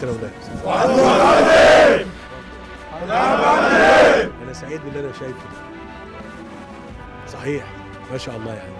انا وناس انا سعيد باللي انا شايفه ده صحيح ما شاء الله يعني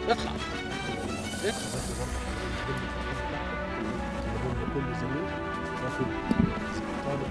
اطلع كل زميل ياخد طالب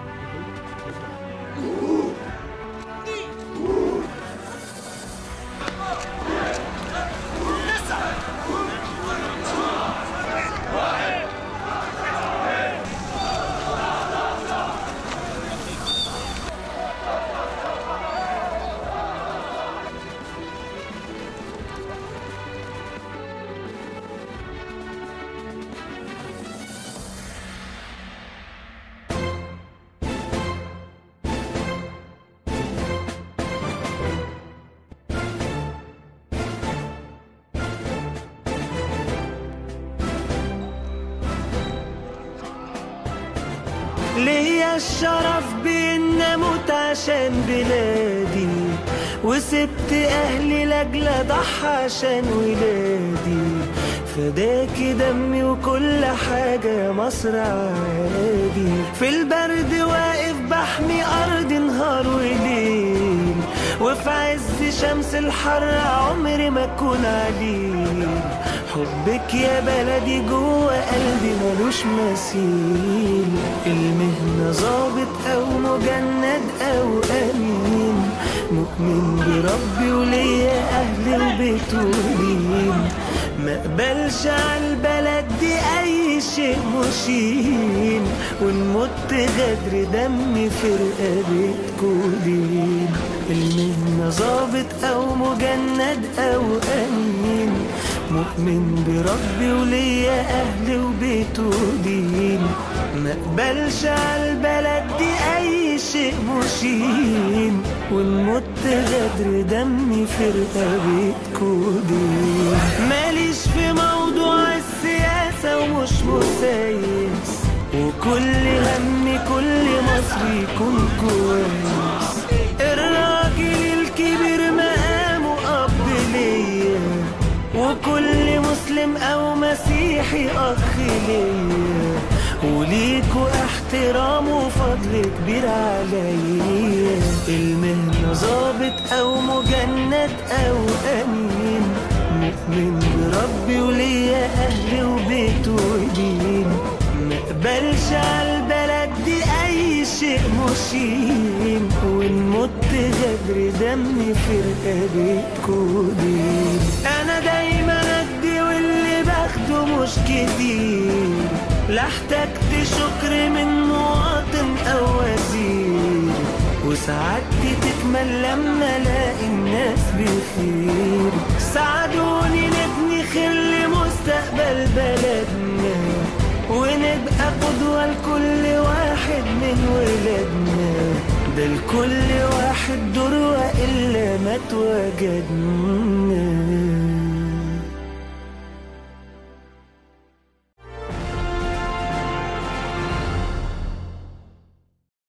ليا الشرف بإن أموت عشان بلادي وسبت أهلي لأجل أضحى عشان ولادي فداكي دمي وكل حاجة يا مصر عادي في البرد واقف بحمي أرضي نهار وليل وفي عز شمس الحر عمري ما أكون عليل حبك يا بلدي جوه قلبي ملوش مثيل المهنة ظابط أو مجند أو أمين مؤمن بربي وليا أهل البيت ولين ما اقبلش على البلد دي أي شيء مشين ونمت غدر دمي في رقبتكوا لين المهنة ظابط أو مجند أو أمين مؤمن بربي وليا أهل وبيت ودين ما اقبلش على البلد دي أي شيء مشين ونمت غدر دمي في رقبتكوا دين ماليش في موضوع السياسة ومش مسيس وكل همي كل مصري يكون كويس الراجل الكبير مقامه أب ليا وكل مسلم او مسيحي اخ ليا وليكوا احترام وفضل كبير عليا المهنة ظابط او مجند او امين مؤمن بربي وليا اهل وبيت ودين ما اقبلش على البلد دي اي شيء مشين ونمت غدر دمي في رقبتكوا دين انا دايما ادي واللي باخده مش كتير لا احتجت شكر من مواطن او وزير وسعادتي تكمل لما الاقي الناس بخير ساعدوني نبني خل مستقبل بلدنا ونبقى قدوة لكل واحد من ولادنا ده لكل واحد دور وإلا ما تواجدنا